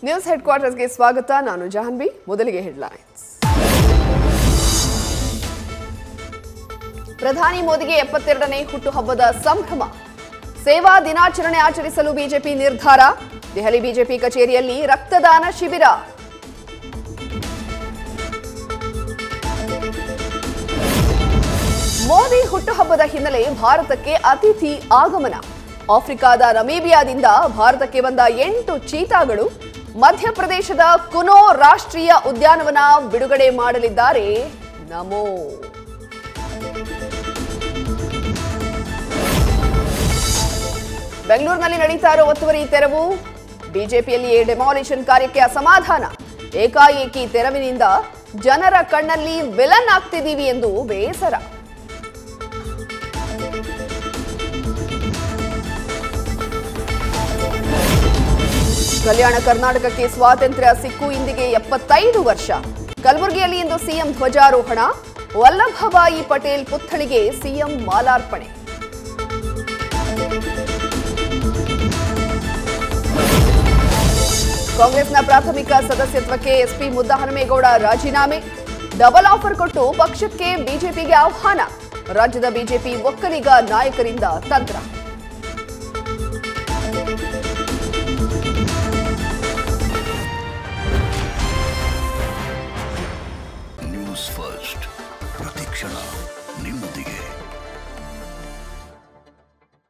news head ಕ್ವಾರ್ಟರ್ಸ್ಗೆ ಸ್ವಾಗತ ನಾನು ಜಾಹ್ನವಿ ಮೊದಲಿಗೆ ಹೆಡ್ಲೈನ್ಸ್ ಪ್ರಧಾನಿ ಮೋದಿಗೆ ಎಪ್ಪತ್ತೆರಡನೇ ಹುಟ್ಟುಹಬ್ಬದ ಸಂಭ್ರಮ ಸೇವಾ ದಿನಾಚರಣೆ ಆಚರಿಸಲು ಬಿಜೆಪಿ ನಿರ್ಧಾರ ದೆಹಲಿ ಬಿಜೆಪಿ ಕಚೇರಿಯಲ್ಲಿ ರಕ್ತದಾನ ಶಿಬಿರ ಮೋದಿ ಹುಟ್ಟುಹಬ್ಬದ ಹಿನ್ನೆಲೆ ಭಾರತಕ್ಕೆ ಅತಿಥಿ ಆಗಮನ ಆಫ್ರಿಕಾದ ನಮೀಬಿಯಾದಿಂದ ಭಾರತಕ್ಕೆ ಬಂದ ಎಂಟು ಚೀತಾಗಳು ಮಧ್ಯಪ್ರದೇಶದ ಕುನೋ ರಾಷ್ಟ್ರೀಯ ಉದ್ಯಾನವನ ಬಿಡುಗಡೆ ಮಾಡಲಿದ್ದಾರೆ ನಮೋ ಬೆಂಗಳೂರಿನಲ್ಲಿ ನಡೀತಾ ಇರೋ ಒತ್ತುವರಿ ತೆರವು ಬಿಜೆಪಿಯಲ್ಲಿ ಡೆಮಾಲಿಷನ್ ಕಾರ್ಯಕ್ಕೆ ಅಸಮಾಧಾನ ಏಕಾಏಕಿ ತೆರವಿನಿಂದ ಜನರ ಕಣ್ಣಲ್ಲಿ ವಿಲನ್ ಆಗ್ತಿದ್ದೀವಿ ಎಂದು ಬೇಸರ ಕಲ್ಯಾಣ ಕರ್ನಾಟಕಕ್ಕೆ ಸ್ವಾತಂತ್ರ್ಯ ಸಿಕ್ಕು ಇಂದಿಗೆ ಎಪ್ಪತ್ತೈದು ವರ್ಷ ಕಲಬುರಗಿಯಲ್ಲಿ ಇಂದು ಸಿಎಂ ಧ್ವಜಾರೋಹಣ ವಲ್ಲಭಭಾಯಿ ಪಟೇಲ್ ಪುತ್ಥಳಿಗೆ ಸಿಎಂ ಮಾಲಾರ್ಪಣೆ ಕಾಂಗ್ರೆಸ್ನ ಪ್ರಾಥಮಿಕ ಸದಸ್ಯತ್ವಕ್ಕೆ ಎಸ್ಪಿ ಮುದ್ದಹನುಮೇಗೌಡ ರಾಜೀನಾಮೆ ಡಬಲ್ ಆಫರ್ ಕೊಟ್ಟು ಪಕ್ಷಕ್ಕೆ ಬಿಜೆಪಿಗೆ ಆಹ್ವಾನ ರಾಜ್ಯದ ಬಿಜೆಪಿ ಒಕ್ಕಲಿಗ ನಾಯಕರಿಂದ ತಂತ್ರ